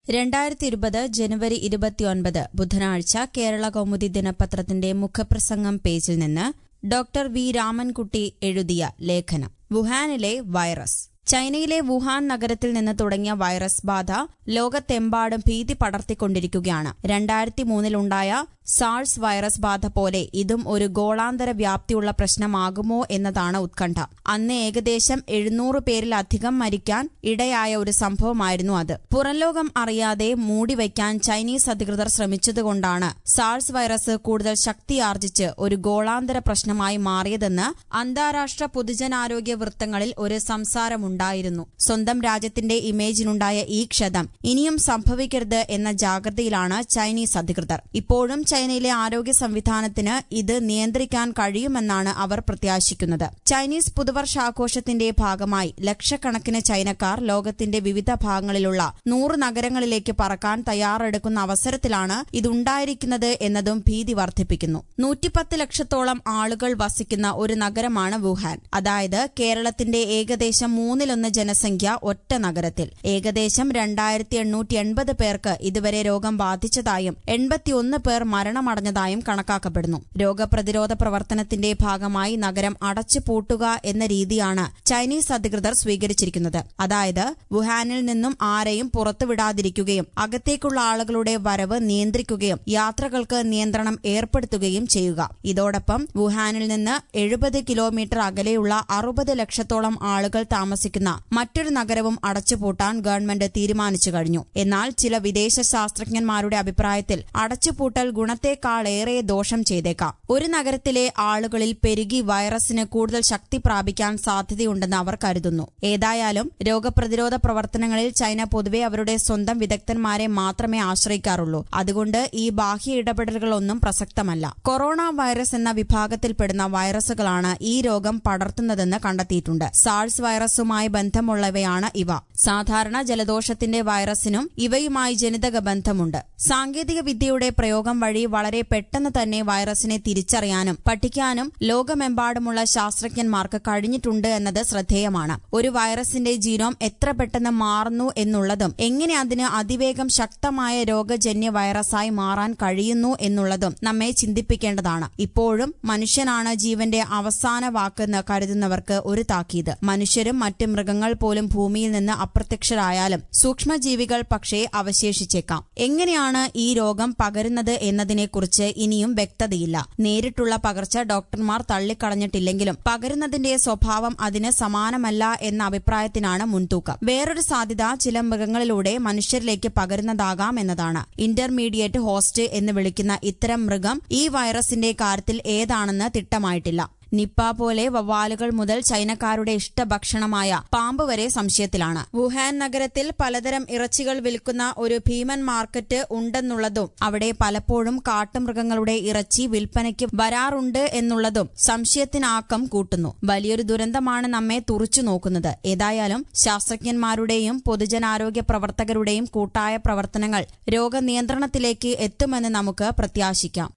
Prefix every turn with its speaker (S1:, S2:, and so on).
S1: രണ്ടായിരത്തി ഇരുപത് ജനുവരി ഇരുപത്തിയൊൻപത് ബുധനാഴ്ച കേരള കൗമുദി ദിനപത്രത്തിന്റെ മുഖപ്രസംഗം പേജിൽ നിന്ന് ഡോക്ടർ വി രാമൻകുട്ടി എഴുതിയ ലേഖനം വുഹാനിലെ വൈറസ് ചൈനയിലെ വുഹാൻ നഗരത്തിൽ നിന്ന് തുടങ്ങിയ വൈറസ് ബാധ ലോകത്തെമ്പാടും ഭീതി പടർത്തിക്കൊണ്ടിരിക്കുകയാണ് രണ്ടായിരത്തി മൂന്നിലുണ്ടായ സാൾസ് വൈറസ് ബാധ പോലെ ഇതും ഒരു ഗോളാന്തര വ്യാപ്തിയുള്ള പ്രശ്നമാകുമോ എന്നതാണ് ഉത്കണ്ഠ അന്ന് ഏകദേശം എഴുന്നൂറ് പേരിലധികം മരിക്കാൻ ഇടയായ ഒരു സംഭവമായിരുന്നു അത് പുറംലോകം അറിയാതെ മൂടിവയ്ക്കാൻ ചൈനീസ് അധികൃതർ ശ്രമിച്ചതുകൊണ്ടാണ് സാൾസ് വൈറസ് കൂടുതൽ ശക്തിയാർജിച്ച് ഒരു ഗോളാന്തര പ്രശ്നമായി മാറിയതെന്ന് അന്താരാഷ്ട്ര പൊതുജനാരോഗ്യ വൃത്തങ്ങളിൽ ഒരു സംസാരമുണ്ടായിരുന്നു സ്വന്തം രാജ്യത്തിന്റെ ഇമേജിനുണ്ടായ ഈ ക്ഷതം ഇനിയും സംഭവിക്കരുത് എന്ന ജാഗ്രതയിലാണ് ചൈനീസ് അധികൃതർ ഇപ്പോഴും ചൈനയിലെ ആരോഗ്യ സംവിധാനത്തിന് ഇത് നിയന്ത്രിക്കാൻ കഴിയുമെന്നാണ് അവർ പ്രത്യാശിക്കുന്നത് ചൈനീസ് പുതുവർഷാഘോഷത്തിന്റെ ഭാഗമായി ലക്ഷക്കണക്കിന് ചൈനക്കാർ ലോകത്തിന്റെ വിവിധ ഭാഗങ്ങളിലുള്ള നൂറ് നഗരങ്ങളിലേക്ക് പറക്കാൻ തയ്യാറെടുക്കുന്ന അവസരത്തിലാണ് ഇതുണ്ടായിരിക്കുന്നത് എന്നതും ഭീതി വർദ്ധിപ്പിക്കുന്നു നൂറ്റിപ്പത്ത് ലക്ഷത്തോളം ആളുകൾ വസിക്കുന്ന ഒരു നഗരമാണ് വുഹാൻ അതായത് കേരളത്തിന്റെ ഏകദേശം മൂന്നിലൊന്ന് ജനസംഖ്യ ഒറ്റ നഗരത്തിൽ ഏകദേശം രണ്ടായിരത്തി എണ്ണൂറ്റി എൺപത് പേർക്ക് ഇതുവരെ രോഗം ബാധിച്ചതായും എൺപത്തിയൊന്ന് പേർ മരണമടഞ്ഞതായും കണക്കാക്കപ്പെടുന്നു രോഗപ്രതിരോധ പ്രവർത്തനത്തിന്റെ ഭാഗമായി നഗരം അടച്ചുപൂട്ടുക എന്ന രീതിയാണ് ചൈനീസ് അധികൃതർ സ്വീകരിച്ചിരിക്കുന്നത് അതായത് വുഹാനിൽ നിന്നും ആരെയും പുറത്തുവിടാതിരിക്കുകയും അകത്തേക്കുള്ള ആളുകളുടെ വരവ് നിയന്ത്രിക്കുകയും യാത്രകൾക്ക് നിയന്ത്രണം ഏർപ്പെടുത്തുകയും ചെയ്യുക ഇതോടൊപ്പം വുഹാനിൽ നിന്ന് എഴുപത് കിലോമീറ്റർ അകലെയുള്ള അറുപത് ലക്ഷത്തോളം ആളുകൾ താമസിക്കുന്ന മറ്റൊരു നഗരവും അടച്ചുപൂട്ടാൻ ഗവൺമെന്റ് തീരുമാനിച്ചു കഴിഞ്ഞു എന്നാൽ ചില വിദേശ ശാസ്ത്രജ്ഞന്മാരുടെ അഭിപ്രായത്തിൽ അടച്ചുപൂട്ടൽ ഗുണത്തെക്കാളേറെ ദോഷം ചെയ്തേക്കാം ഒരു നഗരത്തിലെ ആളുകളിൽ പെരുകി വൈറസിന് കൂടുതൽ ശക്തി പ്രാപിക്കാൻ സാധ്യതയുണ്ടെന്ന് അവർ കരുതുന്നു ഏതായാലും രോഗപ്രതിരോധ പ്രവർത്തനങ്ങളിൽ ചൈന പൊതുവെ അവരുടെ സ്വന്തം വിദഗ്ധന്മാരെ മാത്രമേ ആശ്രയിക്കാറുള്ളൂ അതുകൊണ്ട് ഈ ബാഹ്യ ഇടപെടലുകളൊന്നും പ്രസക്തമല്ല കൊറോണ വൈറസ് എന്ന വിഭാഗത്തിൽപ്പെടുന്ന വൈറസുകളാണ് ഈ രോഗം പടർത്തുന്നതെന്ന് കണ്ടെത്തിയിട്ടുണ്ട് സാൾസ് വൈറസുമായി ബന്ധമുള്ളവയാണ് ഇവ സാധാരണ ജലദോഷത്തിന്റെ വൈറസിനും ഇവയുമായി ജനിതക ബന്ധമുണ്ട് സാങ്കേതിക വിദ്യയുടെ പ്രയോഗം വഴി വളരെ പെട്ടെന്ന് തന്നെ വൈറസിനെ തിരിച്ചറിയാനും പഠിക്കാനും ലോകമെമ്പാടുമുള്ള ശാസ്ത്രജ്ഞന്മാർക്ക് കഴിഞ്ഞിട്ടുണ്ട് എന്നത് ശ്രദ്ധേയമാണ് ഒരു വൈറസിന്റെ ജീനോം എത്ര പെട്ടെന്ന് മാറുന്നു എന്നുള്ളതും എങ്ങനെ അതിന് അതിവേഗം ശക്തമായ രോഗജന്യ വൈറസായി മാറാൻ കഴിയുന്നു എന്നുള്ളതും നമ്മെ ചിന്തിപ്പിക്കേണ്ടതാണ് ഇപ്പോഴും മനുഷ്യനാണ് ജീവന്റെ അവസാന വാക്കെന്ന് കരുതുന്നവർക്ക് ഒരു താക്കീത് മനുഷ്യരും മറ്റ് മൃഗങ്ങൾ പോലും ഭൂമിയിൽ നിന്ന് അപ്രത്യക്ഷരായാലും സൂക്ഷ്മജീവികൾ പക്ഷേ അവശേഷിച്ചേക്കാം എങ്ങനെയാണ് ഈ രോഗം പകരുന്നത് എന്നതിനെക്കുറിച്ച് ഇനിയും വ്യക്തതയില്ല നേരിട്ടുള്ള പകർച്ച ഡോക്ടർമാർ തള്ളിക്കളഞ്ഞിട്ടില്ലെങ്കിലും പകരുന്നതിന്റെ സ്വഭാവം അതിന് സമാനമല്ല എന്ന അഭിപ്രായത്തിനാണ് മുൻതൂക്കം വേറൊരു സാധ്യത ചില മൃഗങ്ങളിലൂടെ മനുഷ്യരിലേക്ക് പകരുന്നതാകാം എന്നതാണ് ഇന്റർമീഡിയറ്റ് ഹോസ്റ്റ് എന്ന് വിളിക്കുന്ന ഇത്തരം മൃഗം ഈ വൈറസിന്റെ കാര്യത്തിൽ ഏതാണെന്ന് തിട്ടമായിട്ടില്ല നിപ്പ പോലെ വവ്വാലുകൾ മുതൽ ചൈനക്കാരുടെ ഇഷ്ടഭക്ഷണമായ പാമ്പ് വരെ സംശയത്തിലാണ് വുഹാൻ നഗരത്തിൽ പലതരം ഇറച്ചികൾ വിൽക്കുന്ന ഒരു ഭീമൻ മാർക്കറ്റ് ഉണ്ടെന്നുള്ളതും അവിടെ പലപ്പോഴും കാട്ടുമൃഗങ്ങളുടെ ഇറച്ചി വിൽപ്പനയ്ക്ക് വരാറുണ്ട് എന്നുള്ളതും സംശയത്തിനാക്കം കൂട്ടുന്നു വലിയൊരു ദുരന്തമാണ് നമ്മെ തുറച്ചു നോക്കുന്നത് ഏതായാലും ശാസ്ത്രജ്ഞന്മാരുടെയും പൊതുജനാരോഗ്യ പ്രവർത്തകരുടെയും കൂട്ടായ പ്രവർത്തനങ്ങൾ രോഗനിയന്ത്രണത്തിലേക്ക് എത്തുമെന്ന് നമുക്ക് പ്രത്യാശിക്കാം